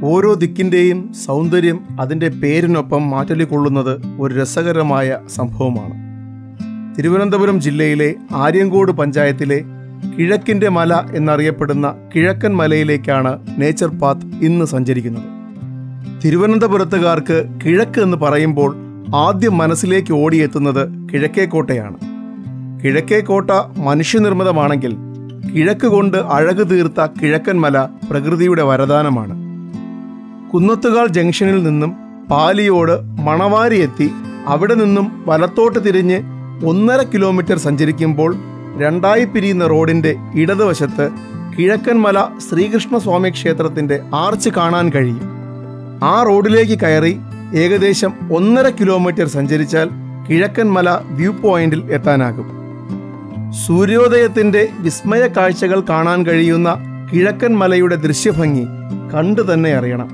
ഓരോ ദിക്കിൻ്റെയും സൗന്ദര്യം അതിൻ്റെ പേരിനൊപ്പം മാറ്റൊലിക്കൊള്ളുന്നത് ഒരു രസകരമായ സംഭവമാണ് തിരുവനന്തപുരം ജില്ലയിലെ ആര്യങ്കോട് പഞ്ചായത്തിലെ കിഴക്കിൻ്റെ മല എന്നറിയപ്പെടുന്ന കിഴക്കൻ മലയിലേക്കാണ് നേച്ചർ പാത്ത് ഇന്ന് സഞ്ചരിക്കുന്നത് തിരുവനന്തപുരത്തുകാർക്ക് കിഴക്ക് എന്ന് പറയുമ്പോൾ ആദ്യം മനസ്സിലേക്ക് ഓടിയെത്തുന്നത് കിഴക്കേക്കോട്ടയാണ് കിഴക്കേക്കോട്ട മനുഷ്യനിർമ്മിതമാണെങ്കിൽ കിഴക്ക് കൊണ്ട് അഴകു തീർത്ത കിഴക്കൻ മല പ്രകൃതിയുടെ വരദാനമാണ് കുന്നത്തുകാൽ ജംഗ്ഷനിൽ നിന്നും പാലിയോട് മണവാരി എത്തി അവിടെ നിന്നും വലത്തോട്ട് തിരിഞ്ഞ് ഒന്നര കിലോമീറ്റർ സഞ്ചരിക്കുമ്പോൾ രണ്ടായി പിരിയുന്ന റോഡിന്റെ ഇടതുവശത്ത് കിഴക്കൻമല ശ്രീകൃഷ്ണസ്വാമി ക്ഷേത്രത്തിന്റെ ആർച്ച് കാണാൻ കഴിയും ആ റോഡിലേക്ക് കയറി ഏകദേശം ഒന്നര കിലോമീറ്റർ സഞ്ചരിച്ചാൽ കിഴക്കൻമല വ്യൂ പോയിന്റിൽ എത്താനാകും സൂര്യോദയത്തിന്റെ വിസ്മയ കാഴ്ചകൾ കാണാൻ കഴിയുന്ന കിഴക്കൻ മലയുടെ ദൃശ്യഭംഗി കണ്ടു തന്നെ അറിയണം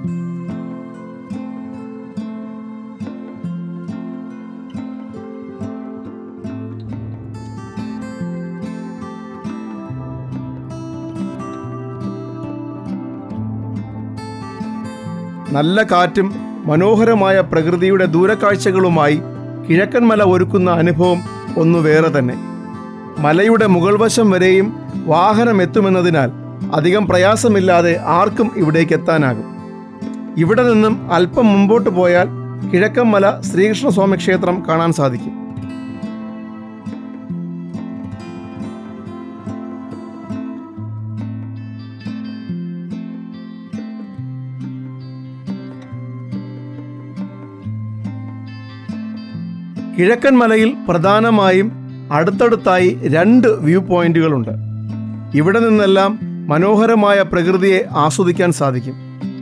നല്ല കാറ്റും മനോഹരമായ പ്രകൃതിയുടെ ദൂരക്കാഴ്ചകളുമായി കിഴക്കൻ മല ഒരുക്കുന്ന അനുഭവം ഒന്നു വേറെ തന്നെ മലയുടെ മുകൾ വശം വരെയും വാഹനം എത്തുമെന്നതിനാൽ അധികം പ്രയാസമില്ലാതെ ആർക്കും ഇവിടേക്ക് എത്താനാകും ഇവിടെ നിന്നും അല്പം മുമ്പോട്ട് പോയാൽ കിഴക്കൻ മല ശ്രീകൃഷ്ണസ്വാമി ക്ഷേത്രം കാണാൻ സാധിക്കും കിഴക്കൻ മലയിൽ പ്രധാനമായും അടുത്തടുത്തായി രണ്ട് വ്യൂ പോയിന്റുകളുണ്ട് ഇവിടെ നിന്നെല്ലാം മനോഹരമായ പ്രകൃതിയെ ആസ്വദിക്കാൻ സാധിക്കും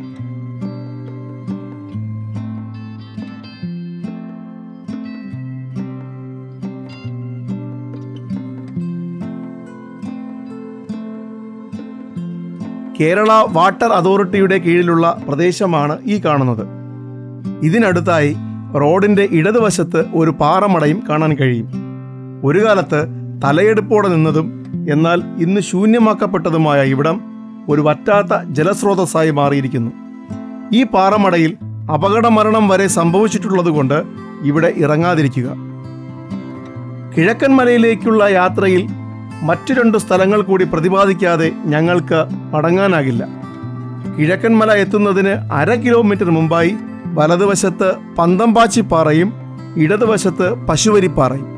കേരള വാട്ടർ അതോറിറ്റിയുടെ കീഴിലുള്ള പ്രദേശമാണ് ഈ കാണുന്നത് ഇതിനടുത്തായി റോഡിന്റെ ഇടതുവശത്ത് ഒരു പാറമടയും കാണാൻ കഴിയും ഒരു കാലത്ത് തലയെടുപ്പോടെ നിന്നതും എന്നാൽ ഇന്ന് ശൂന്യമാക്കപ്പെട്ടതുമായ ഇവിടം ഒരു വറ്റാത്ത ജലസ്രോതസ്സായി മാറിയിരിക്കുന്നു ഈ പാറമടയിൽ അപകടമരണം വരെ സംഭവിച്ചിട്ടുള്ളതുകൊണ്ട് ഇവിടെ ഇറങ്ങാതിരിക്കുക കിഴക്കൻ മലയിലേക്കുള്ള യാത്രയിൽ മറ്റു രണ്ട് സ്ഥലങ്ങൾ കൂടി പ്രതിപാദിക്കാതെ ഞങ്ങൾക്ക് മടങ്ങാനാകില്ല കിഴക്കൻ മല എത്തുന്നതിന് അര കിലോമീറ്റർ മുമ്പായി വലതുവശത്ത് പന്തംപാച്ചിപ്പാറയും ഇടതുവശത്ത് പശുവരിപ്പാറയും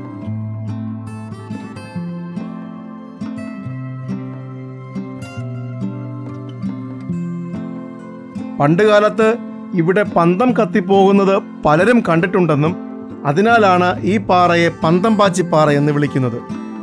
പണ്ടുകാലത്ത് ഇവിടെ പന്തം കത്തിപ്പോകുന്നത് പലരും കണ്ടിട്ടുണ്ടെന്നും അതിനാലാണ് ഈ പാറയെ പന്തംപാച്ചിപ്പാറ എന്ന് വിളിക്കുന്നത്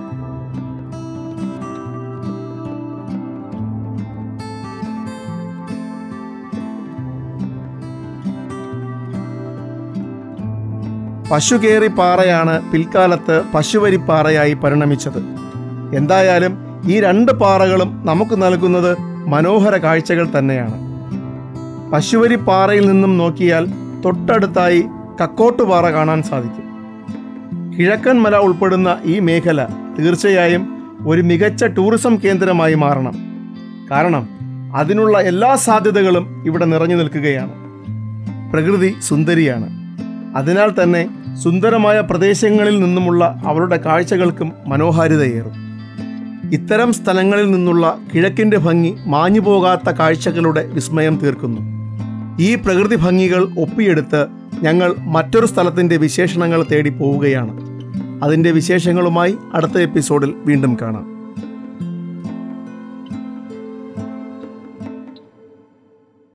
പശുകേറി പാറയാണ് പിൽക്കാലത്ത് പശുവരിപ്പാറയായി പരിണമിച്ചത് എന്തായാലും ഈ രണ്ട് പാറകളും നമുക്ക് നൽകുന്നത് മനോഹര കാഴ്ചകൾ തന്നെയാണ് പശുവരിപ്പാറയിൽ നിന്നും നോക്കിയാൽ തൊട്ടടുത്തായി കക്കോട്ടുപാറ കാണാൻ സാധിക്കും കിഴക്കൻ മല ഉൾപ്പെടുന്ന ഈ മേഖല തീർച്ചയായും ഒരു മികച്ച ടൂറിസം കേന്ദ്രമായി മാറണം കാരണം അതിനുള്ള എല്ലാ സാധ്യതകളും ഇവിടെ നിറഞ്ഞു നിൽക്കുകയാണ് പ്രകൃതി സുന്ദരിയാണ് അതിനാൽ തന്നെ സുന്ദരമായ പ്രദേശങ്ങളിൽ നിന്നുമുള്ള അവരുടെ കാഴ്ചകൾക്കും മനോഹാരിതയേറും ഇത്തരം സ്ഥലങ്ങളിൽ നിന്നുള്ള കിഴക്കിൻ്റെ ഭംഗി മാഞ്ഞുപോകാത്ത കാഴ്ചകളുടെ വിസ്മയം തീർക്കുന്നു ഈ പ്രകൃതി ഭംഗികൾ ഒപ്പിയെടുത്ത് ഞങ്ങൾ മറ്റൊരു സ്ഥലത്തിൻ്റെ വിശേഷണങ്ങൾ തേടി പോവുകയാണ് അതിൻ്റെ വിശേഷങ്ങളുമായി അടുത്ത എപ്പിസോഡിൽ വീണ്ടും കാണാം